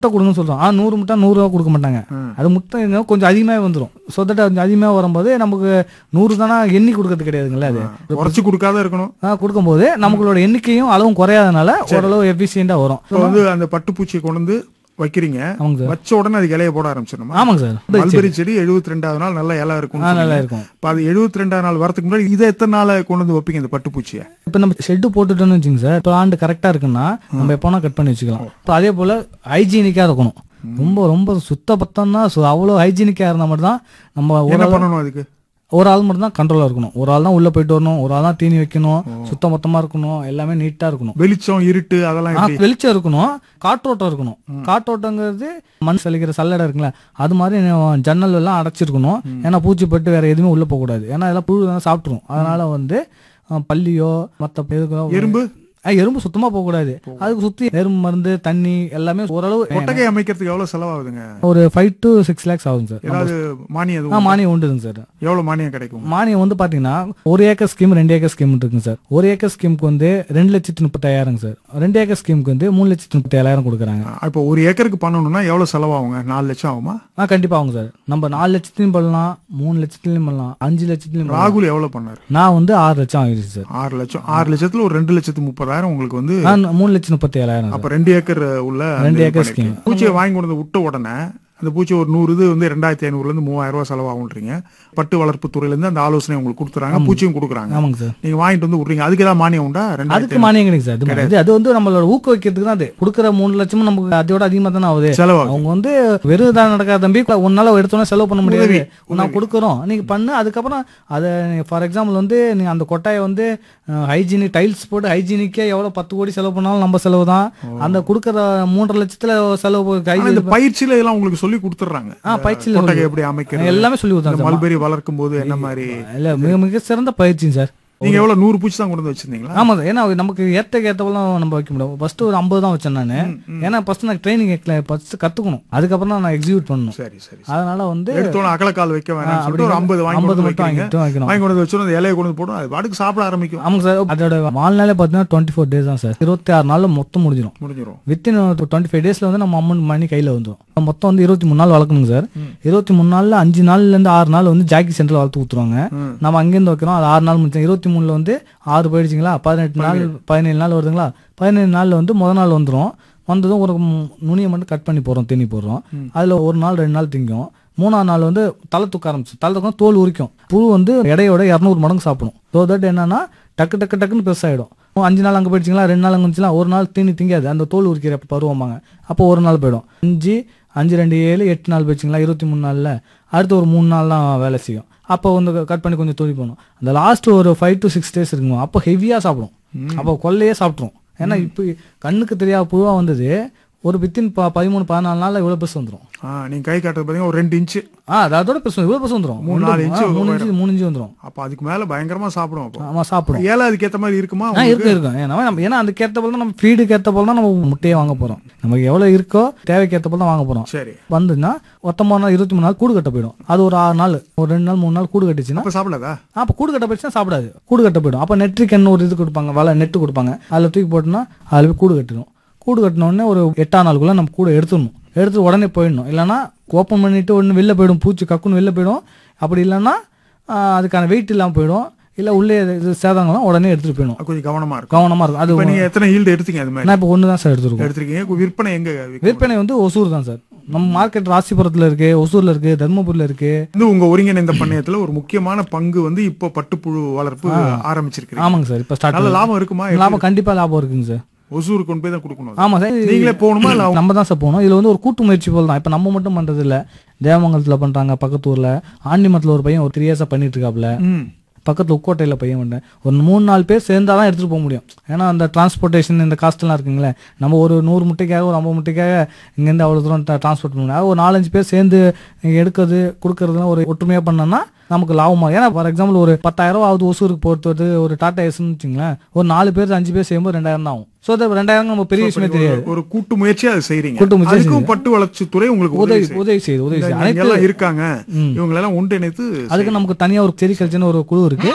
முட்டை கொடுங்கன்னு சொல்றோம் ஆ நூறு முட்டை நூறு ரூபா கொடுக்க மாட்டாங்க ம். அது முட்டை இன்னும் கொஞ்சம் அதிகமாகவே வந்துடும் ஸோ தட் கொஞ்சம் அதிகமாக வரும்போது நமக்கு நூறு தானே எண்ணி கொடுக்கறது கிடையாதுங்களே அது உரைச்சு கொடுக்காத இருக்கணும் ஆ, கொடுக்கும்போது நம்மளோட எண்ணிக்கையும் அளவும் குறையாதனால ஓரளவு எஃபிஷியண்டா வரும் இப்போ வந்து அந்த பட்டுப்பூச்சியை கொண்டு வந்து வைக்கிறீங்க ஆமாங்க சார் வச்ச உடனே அதுக்கு இலைய போட ஆரம்பிச்சிடணுமா ஆமாங்க சார் மல்பெரி செடி எழுபத்தி ரெண்டாவது நாள் நல்ல இலை இருக்கும் ஆ நல்லா இருக்கும் இப்போ அது எழுபத்தி ரெண்டாவது நாள் வரதுக்கு முன்னாடி இதை எத்தனை நாள் கொண்டு வந்து வைப்பீங்க இந்த பட்டுப்பூச்சியை இப்போ நம்ம ஷெட்டு போட்டுட்டோம்னு வச்சுங்க சார் இப்போ ஆண்டு கரெக்டாக இருக்குன்னா நம்ம எப்போனா கட் பண்ணி வச்சுக்கலாம் இப்போ அதே போல் ஹைஜீனிக்காக இருக்கணும் ரொம்ப ரொம்ப சுத்த பத்தம்னா ஸோ அவ்வளோ ஹைஜீனிக்காக இருந்தால் மட்டும் தான் நம்ம ஒரு என்ன ஆள் பண்ணணும் அதுக்கு ஒரு ஆள் மட்டும் தான் கண்ட்ரோலாக இருக்கணும் ஒரு ஆள் தான் உள்ளே போயிட்டு வரணும் ஒரு ஆள் தான் தீனி வைக்கணும் சுத்த மொத்தமாக இருக்கணும் எல்லாமே நீட்டாக இருக்கணும் வெளிச்சம் இருட்டு அதெல்லாம் ஆ, எப்படி வெளிச்சம் இருக்கணும் காற்றோட்டம் இருக்கணும் காற்றோட்டங்கிறது மண் சலிக்கிற சல்லடை இருக்குல்ல அது மாதிரி நான் ஜன்னல் எல்லாம் அடைச்சிருக்கணும் ஏன்னா பூச்சி பட்டு வேற எதுவுமே உள்ள போக கூடாது ஏன்னா இதெல்லாம் புழு தான் சாப்பிட்டுரும் அதனால வந்து ஆ, பல்லியோ மற்ற எறும்பு எறும்பு சுத்தமா போக கூடாது அதுக்கு சுத்தி எறும்பு மருந்து தண்ணி எல்லாமே ஓரளவு கொட்டகை அமைக்கிறதுக்கு எவ்வளவு செலவாகுதுங்க ஒரு ஃபைவ் டு சிக்ஸ் லேக்ஸ் ஆகும் சார் ஏதாவது மானியம் ஆ எதுவும் மானியம் உண்டுங்க சார் எவ்வளவு மானியம் கிடைக்கும் மானியம் வந்து பாத்தீங்கன்னா ஒரு ஏக்கர் ஸ்கீம் ரெண்டு ஏக்கர் ஸ்கீம் இருக்குங்க சார் ஒரு ஏக்கர் ஸ்கீமுக்கு வந்து ரெண்டு லட்சத்தி முப்பத்தாயிரம் சார் ரெண்டு ஏக்கர் ஸ்கீமுக்கு வந்து மூணு லட்சத்தி முப்பத்தாயிரம் கொடுக்குறாங்க இப்போ ஒரு ஏக்கருக்கு பண்ணணும்னா எவ்வளவு செலவாகுங்க நாலு லட்சம் ஆகுமா ஆ கண்டிப்பா ஆகும் சார் நம்ம நாலு லட்சத்துலயும் பண்ணலாம் மூணு லட்சத்துலயும் பண்ணலாம் அஞ்சு லட்சத்துலயும் பண்ணலாம். ராகுல் எவ்வளவு பண்ணாரு நான் வந்து ஆறு லட்சம் ஆகிடுச்சு சார் ஆறு லட்சம் ஆறு லட்சத்துல ஒரு ரெண்டு லட்சத்து முப்பதாயிரம் உங்களுக்கு வந்து நான் மூணு லட்சம் முப்பத்தி ஏழாயிரம் சார் அப்ப ரெண்டு ஏக்கர் உள்ள ரெண்டு அந்த இது ஏக்கர் பண்ணிருக்கீங்க. scheme. பூச்சியை வாங்கி கொண்டு வந்து விட்ட உடனே அந்த பூச்சி ஒரு நூறு இது வந்து ரெண்டாயிரத்தி ஐநூறுல இருந்து மூவாயிரம் ரூபாய் செலவாகுன்றீங்க பட்டு வளர்ப்பு துறையில இருந்து அந்த ஆலோசனை உங்களுக்கு கொடுத்துறாங்க பூச்சியும் கொடுக்குறாங்க ஆமாங்க சார் நீங்க வாங்கிட்டு வந்து விடுறீங்க அதுக்கு ஏதாவது மானியம் உண்டா ரெண்டாயிரத்தி அதுக்கு மானியம் கிடைக்கும் சார் இது இது அது வந்து நம்மளோட ஊக்குவிக்கிறதுக்கு தான் அது கொடுக்குற மூணு லட்சமும் நமக்கு அதோட அதிகமா தானே ஆகுது செலவாகும் அவங்க வந்து வெறும் தான் நடக்காத தம்பி உன்னால எடுத்தோன்னே செலவு பண்ண முடியாது நான் கொடுக்குறோம் நீங்க பண்ணு அதுக்கப்புறம் அதை ஃபார் எக்ஸாம்பிள் வந்து நீங்க அந்த கொட்டாயை வந்து ஹைஜீனிக் டைல்ஸ் போட்டு ஹைஜீனிக்கே எவ்வளவு பத்து கோடி செலவு பண்ணாலும் நம்ம செலவு தான் அந்த கொடுக்குற மூன்றரை லட்சத்துல செலவு ஆனா ஹைஜீனிக் இந்த பயிற்சியில இதெல்லாம் உங்களுக்கு சொல்லி கொடுத்துறாங்க ஆ பயிற்சியில் கொட்டகை எப்படி அமைக்கிறது எல்லாமே சொல்லி இந்த கொடுத்தாங்க மல்பெரி வளர்க்கும் போது என்ன மாதிரி இல்ல மிக மிக சிறந்த பயிற்சிங்க சார் நீங்க எவ்வளவு நூறு பூச்சி தான் கொண்டு வந்து வச்சிருந்தீங்களா ஆமா சார் ஏன்னா நமக்கு ஏத்தக்கு ஏத்தவெல்லாம் நம்ம வைக்க முடியும் ஃபர்ஸ்ட் ஒரு ஐம்பது தான் வச்சேன் நான் ஏன்னா ஃபர்ஸ்ட் நான் ட்ரைனிங் ஃபர்ஸ்ட் கத்துக்கணும் அதுக்கப்புறம் தான் நான் எக்ஸிக்யூட் பண்ணணும் சரி சரி அதனால வந்து எடுத்தோட அகலக்கால் வைக்க வேணாம் அப்படி சொல்லிட்டு ஒரு ஐம்பது வாங்கி கொண்டு ஐம்பது வந்து மட்டும் வைக்கிறீங்க வாங்கிட்டு வைக்கணும் வாங்கி கொண்டு வந்து வச்சோம் அந்த இலையை கொண்டு வந்து போடும் அது பாட்டுக்கு சாப்பிட ஆரம்பிக்கும் ஆமாங்க சார் அதோட வாழ்நாளே பார்த்தீங்கன்னா டுவெண்ட்டி ஃபோர் டேஸ் தான் சார் இருபத்தி ஆறு நாள்ல மொத்தம் முடிஞ்சிடும் முடிஞ்சிரும் வித்தின் டுவெண்ட்டி ஃபைவ் டேஸ்ல வந்து நம்ம அமௌண்ட் மணி கையில வந்துடும் மொத்தம் வந்து இருபத்தி மூணு நாள் வளர்க்கணுங்க சார் இருபத்தி மூணு நாள்ல அஞ்சு நாள்ல இருந்து ஆறு நாள் வந்து ஜாக்கி சென்டர்ல வளர்த்து ஊத்துருவாங்க ம். நம்ம அங்கேருந்து வைக்கிறோம் அது ஆறு நாள் முடிச்சோம் இருபத்தி மூணுல வந்து ஆறு போயிடுச்சுங்களா பதினெட்டு நாள் பதினேழு நாள் வருதுங்களா பதினேழு நாள்ல வந்து முத நாள் வந்துரும் வந்ததும் ஒரு ம், நுனியை மட்டும் கட் பண்ணி போடுறோம் தீனி போடுறோம் அதுல ஒரு நாள் ரெண்டு நாள் திங்கும் மூணாவது நாள் வந்து தலை தூக்க ஆரம்பிச்சு தலை தூக்கம் தோல் உரிக்கும் புழு வந்து எடையோட இரநூறு மடங்கு சாப்பிடும் ஸோ தட் என்னன்னா டக்கு டக்கு டக்குன்னு பெருசாயிடும் அஞ்சு நாள் அங்கே போயிடுச்சுங்களா ரெண்டு நாள் அங்கே வந்துச்சுங்களா ஒரு நாள் தீனி திங்காது அந்த தோல் உரிக்கிற பருவமாங்க அப்போ ஒரு நாள் போயிடும் அஞ்சு அஞ்சு ரெண்டு ஏழு எட்டு நாள் போயிடுச்சுங்களா இருபத்தி மூணு நாளில் அடுத்து ஒரு மூணு நாள் தான் வேலை செய்யும் அப்போ வந்து கட் பண்ணி கொஞ்சம் தொழில் பண்ணும் அந்த லாஸ்ட் ஒரு ஃபைவ் டு சிக்ஸ் டேஸ் இருக்குங்க அப்போ ஹெவியாக சாப்பிடும் அப்போ கொள்ளையே சாப்பிட்ரும் ஏன்னா இப்போ கண்ணுக்கு தெரியாத புழுவா வந்தது ஒரு வித்தின் பதிமூணு பதினாலு நாள்ல இவ்வளோ பெருசு வந்துடும் ஆ, நீங்க கை காட்டுறது பாத்தீங்கன்னா ஒரு ரெண்டு இன்ச்சு ஆ அது அதோட பெருசு இவ்வளோ பெருசு வந்துடும் மூணு, நாலு இன்ச்சு மூணு இன்ச்சு மூணு இன்ச்சு வந்துடும் அப்ப அதுக்கு மேல பயங்கரமா சாப்பிடும் அப்போ ஆமா சாப்பிடும் ஏழை அதுக்கு ஏத்த மாதிரி இருக்குமா ஆ இருக்கு இருக்கும் ஏன்னா நம்ம ஏன்னா அதுக்கு ஏற்ற போல தான் நம்ம ஃபீடுக்கு ஏற்ற போல தான் நம்ம முட்டையை வாங்க போறோம் நமக்கு எவ்வளவு இருக்கோ தேவைக்கு ஏற்ற போல தான் வாங்க போறோம் சரி வந்துன்னா பத்தொன்பது நாள் இருபத்தி மூணு நாள் கூடு கட்ட போயிடும் அது ஒரு ஆறு நாள் ஒரு ரெண்டு நாள் மூணு நாள் கூடு கட்டுச்சுன்னா அப்ப சாப்பிடாதா அப்போ கூடு கட்ட போயிடுச்சுன்னா சாப்பிடாது கூடு கட்ட போயிடும் அப்போ நெட்ரிக்கன் ஒரு இது கொடுப்பாங்க வலை நெட்டு கொடுப்பாங்க அதில் தூக்கி போட்டோம்னா அதில் போய் கூடு கட்டிடும் கூடு கட்டின உடனே ஒரு எட்டாம் நாளுக்குள்ள நம்ம கூட எடுத்துடணும் எடுத்து உடனே போயிடணும் இல்லைன்னா ஓப்பன் பண்ணிட்டு ஒன்று வெளில போயிடும் பூச்சி கக்குன்னு வெளில போயிடும் அப்படி இல்லைன்னா ஆ, அதுக்கான வெயிட் இல்லாமல் போயிடும் இல்லை உள்ளே இது சேதங்கள்லாம் உடனே எடுத்துட்டு போயிடும் அது கொஞ்சம் கவனமா இருக்கும் கவனமா இருக்கும் அது இப்ப நீங்க எத்தனை ஈல்டு எடுத்தீங்க அது மாதிரி நான் இப்போ ஒன்று தான் சார் எடுத்துருக்கோம் எடுத்திருக்கீங்க விற்பனை எங்க விற்கும்? விற்பனை வந்து ஒசூர் தான் சார் நம்ம மார்க்கெட் ராசிபுரத்தில் இருக்கு ஒசூர்ல இருக்கு தர்மபுரியில் இருக்கு வந்து உங்க ஒருங்கிணைந்த பண்ணையத்துல ஒரு முக்கியமான பங்கு வந்து இப்போ பட்டுப்புழு வளர்ப்பு ஆரம்பிச்சிருக்கீங்க ஆமாங்க சார் இப்போ ஸ்டார்ட் நல்ல லாபம் இருக்குமா லாபம் கண்டிப்பா லாபம் இருக்குங்க சார் ஒசூர் கொண்டு போய் தான் கொடுக்கணும் ஆமா சார் இது- நீங்களே போகணுமா இல்ல அவங்க- நம்ம தான் சார் போகணும் இதுல வந்து ஒரு கூட்டு முயற்சி போல் தான் இப்போ நம்ம மட்டும் பண்றது இல்ல தேவமங்கலத்துல பண்றாங்க பக்கத்து ஊர்ல ஆண்டிமத்துல ஒரு பையன் ஒரு த்ரீ இயர்ஸா பண்ணிட்டு இருக்காப்ல ம். பக்கத்துல உக்கோட்டையில பையன் பண்ணேன் ஒரு மூணு நாலு பேர் சேர்ந்தா தான் எடுத்துட்டு போக முடியும் ஏன்னா அந்த டிரான்ஸ்போர்ட்டேஷன் இந்த காஸ்ட் எல்லாம் இருக்குங்களே நம்ம ஒரு நூறு முட்டைக்காக ஒரு ஐம்பது முட்டைக்காக இங்கேருந்து அவ்வளோ தூரம் டிரான்ஸ்போர்ட் பண்ண முடியாது ஒரு நாலஞ்சு பேர் சேர்ந்து இங்க எடுக்கிறது கொடுக்கறதுலாம் ஒரு ஒற்றுமையா பண்ணோம்னா நமக்கு லாபமா ஏன்னா ஃபார் எக்ஸாம்பிள் ஒரு பத்தாயிரம் ரூபா ஆகுது ஒசூருக்கு போகிறது ஒரு டாடா ஏஸ்ன்னு வச்சுங்களேன் ஒரு நாலு பேர் அஞ்சு பேர் செய்யும்போது ரெண்டாயிரம் தான் ஆகும் ஸோ அது ரெண்டாயிரம் நம்ம பெரிய விஷயமே தெரியாது ஒரு கூட்டு முயற்சி அது செய்றீங்க கூட்டு முயற்சி அதுக்கும் பட்டு வளர்ச்சி துறை உங்களுக்கு உதவி உதவி செய்யுது. உதவி செய்யுது உதவி இந்த செய்யுது இங்க அனைத்து எல்லாம் இருக்காங்க ம். இவங்க எல்லாம் ஒன்றிணைத்து அதுக்கு நமக்கு தனியா ஒரு செரிகல்ச்சர்னு ஒரு குழு இருக்கு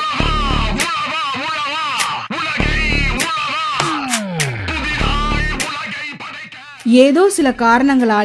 ஏதோ சில காரணங்களால்